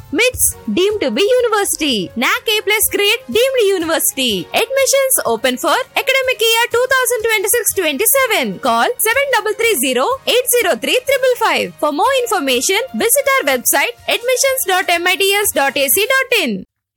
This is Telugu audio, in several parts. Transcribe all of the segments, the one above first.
MITS deemed to be university. NAC A plus grade deemed university. Admissions open for academic year 2026-27. Call 7330-803-555. For more information, visit our website admissions.mits.ac.in.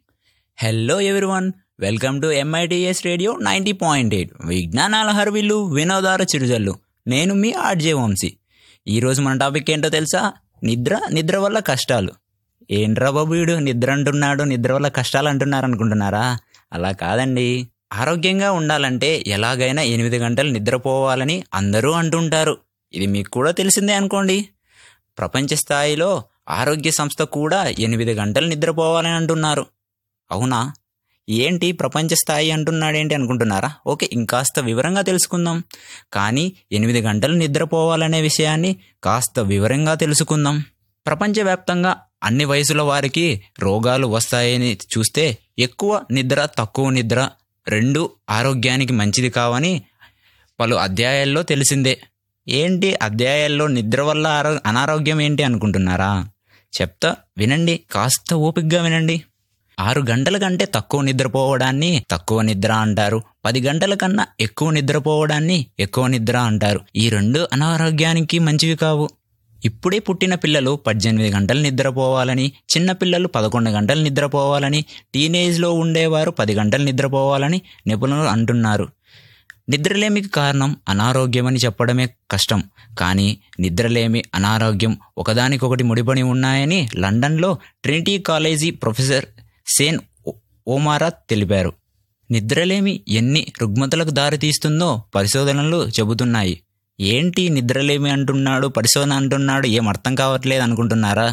Hello everyone welcome to MITS radio ninety point eight విజ్ఞానాల హర్విల్లు వినోదాల చిరుజల్లు నేను మీ ఆర్జే వంశీ ఈరోజు మన టాపిక్ ఏంటో తెలుసా నిద్ర నిద్ర వల్ల కష్టాలు ఏంట్రా బాబు వీడు నిద్ర అంటున్నాడు నిద్ర వల్ల కష్టాలు అంటున్నారు అనుకుంటున్నారా అలా కాదండి ఆరోగ్యంగా ఉండాలంటే ఎలాగైనా ఎనిమిది గంటలు నిద్రపోవాలని అందరూ అంటుంటారు ఇది మీకు కూడా తెలిసిందే అనుకోండి ప్రపంచ స్థాయిలో ఆరోగ్య సంస్థ కూడా ఎనిమిది గంటలు నిద్రపోవాలని అంటున్నారు అవునా ఏంటి ప్రపంచ స్థాయి అంటున్నాడేంటి అనుకుంటున్నారా ఓకే ఇంకాస్త వివరంగా తెలుసుకుందాం కానీ ఎనిమిది గంటలు నిద్రపోవాలనే విషయాన్ని కాస్త వివరంగా తెలుసుకుందాం ప్రపంచవ్యాప్తంగా అన్ని వయసుల వారికి రోగాలు వస్తాయని చూస్తే ఎక్కువ నిద్ర తక్కువ నిద్ర రెండు ఆరోగ్యానికి మంచిది కావని పలు అధ్యాయాల్లో తెలిసిందే ఏంటి అధ్యాయాల్లో నిద్ర వల్ల ఆరో అనారోగ్యం ఏంటి అనుకుంటున్నారా చెప్తా వినండి కాస్త ఓపిగ్గా వినండి ఆరు గంటల కంటే తక్కువ నిద్రపోవడాన్ని తక్కువ నిద్ర అంటారు పది గంటల కన్నా ఎక్కువ నిద్రపోవడాన్ని ఎక్కువ నిద్ర అంటారు ఈ రెండు అనారోగ్యానికి మంచివి కావు ఇప్పుడే పుట్టిన పిల్లలు పద్దెనిమిది గంటలు నిద్రపోవాలని చిన్న పిల్లలు పదకొండు గంటలు నిద్రపోవాలని టీనేజ్లో ఉండేవారు పది గంటలు నిద్రపోవాలని నిపుణులు అంటున్నారు నిద్రలేమికి కారణం అనారోగ్యమని చెప్పడమే కష్టం కానీ నిద్రలేమి అనారోగ్యం ఒకదానికొకటి ముడిపడి ఉన్నాయని లండన్లో Trinity college professor Sean O- O'Mara తెలిపారు నిద్రలేమి ఎన్ని రుగ్మతలకు దారితీస్తుందో పరిశోధనలు చెబుతున్నాయి ఏంటి నిద్రలేమి అంటున్నాడు పరిశోధన అంటున్నాడు ఏం అర్థం కావట్లేదు అనుకుంటున్నారా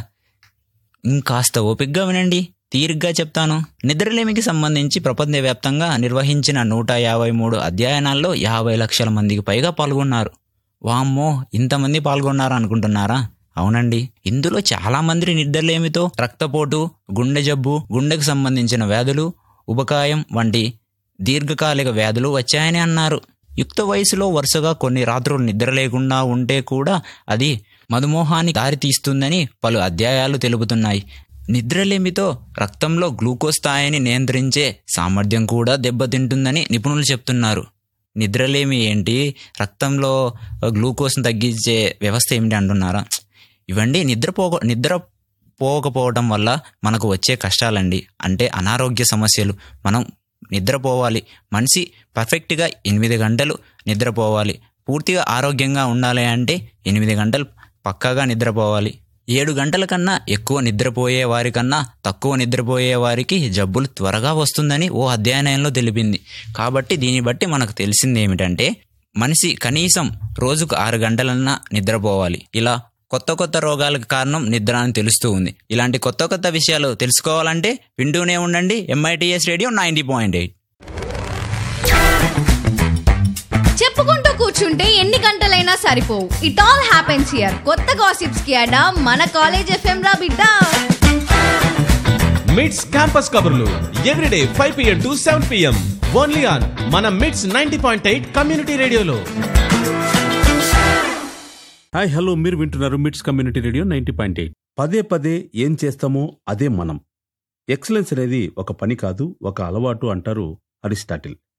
ఇంకాస్త ఓపిగ్గా వినండి తీరిగ్గా చెప్తాను నిద్రలేమికి సంబంధించి ప్రపంచవ్యాప్తంగా నిర్వహించిన నూట యాభై మూడు అధ్యయనాల్లో యాభై లక్షల మందికి పైగా పాల్గొన్నారు వామ్మో ఇంతమంది పాల్గొన్నారు అనుకుంటున్నారా అవునండి ఇందులో చాలా మంది నిద్రలేమితో రక్తపోటు గుండె జబ్బు గుండెకు సంబంధించిన వ్యాధులు ఉబకాయం వంటి దీర్ఘకాలిక వ్యాధులు వచ్చాయని అన్నారు యుక్త వయసులో వరుసగా కొన్ని రాత్రులు నిద్ర లేకుండా ఉంటే కూడా అది మధుమోహానికి దారితీస్తుందని పలు అధ్యాయాలు తెలుపుతున్నాయి నిద్రలేమితో రక్తంలో గ్లూకోజ్ స్థాయిని నియంత్రించే సామర్థ్యం కూడా దెబ్బతింటుందని నిపుణులు చెప్తున్నారు నిద్రలేమి ఏంటి రక్తంలో గ్లూకోజ్ను తగ్గించే వ్యవస్థ ఏమిటి అంటున్నారా ఇవండి నిద్రపోక నిద్ర పోకపోవడం వల్ల మనకు వచ్చే కష్టాలండి అంటే అనారోగ్య సమస్యలు మనం నిద్రపోవాలి మనిషి పర్ఫెక్ట్గా ఎనిమిది గంటలు నిద్రపోవాలి పూర్తిగా ఆరోగ్యంగా ఉండాలి అంటే ఎనిమిది గంటలు పక్కాగా నిద్రపోవాలి ఏడు గంటల కన్నా ఎక్కువ నిద్రపోయే వారికన్నా తక్కువ నిద్రపోయే వారికి జబ్బులు త్వరగా వస్తుందని ఓ అధ్యయనంలో తెలిపింది కాబట్టి దీన్ని బట్టి మనకు తెలిసింది ఏమిటంటే మనిషి కనీసం రోజుకు ఆరు గంటలన్నా నిద్రపోవాలి ఇలా కొత్త కొత్త రోగాలకు కారణం నిద్ర అని తెలుస్తూ ఉంది ఇలాంటి కొత్త కొత్త విషయాలు తెలుసుకోవాలంటే వింటూనే ఉండండి MITS radio ninety point eight చెప్పుకుంటూ కూర్చుంటే ఎన్ని గంటలైనా సరిపోవు ఇట్ ఆల్ హ్యాపెన్స్ హియర్ కొత్త గాసిప్స్ కి అడా మన కాలేజ్ ఎఫ్ఎం రా బిడ్డ మిడ్స్ క్యాంపస్ కబుర్లు everyday five PM to seven PM only on మన MITS ninety point eight community రేడియోలో హాయ్ హలో మీరు వింటున్నారు MITS community radio ninety point eight పదే పదే ఏం చేస్తామో అదే మనం ఎక్సలెన్స్ అనేది ఒక పని కాదు ఒక అలవాటు అంటారు అరిస్టాటిల్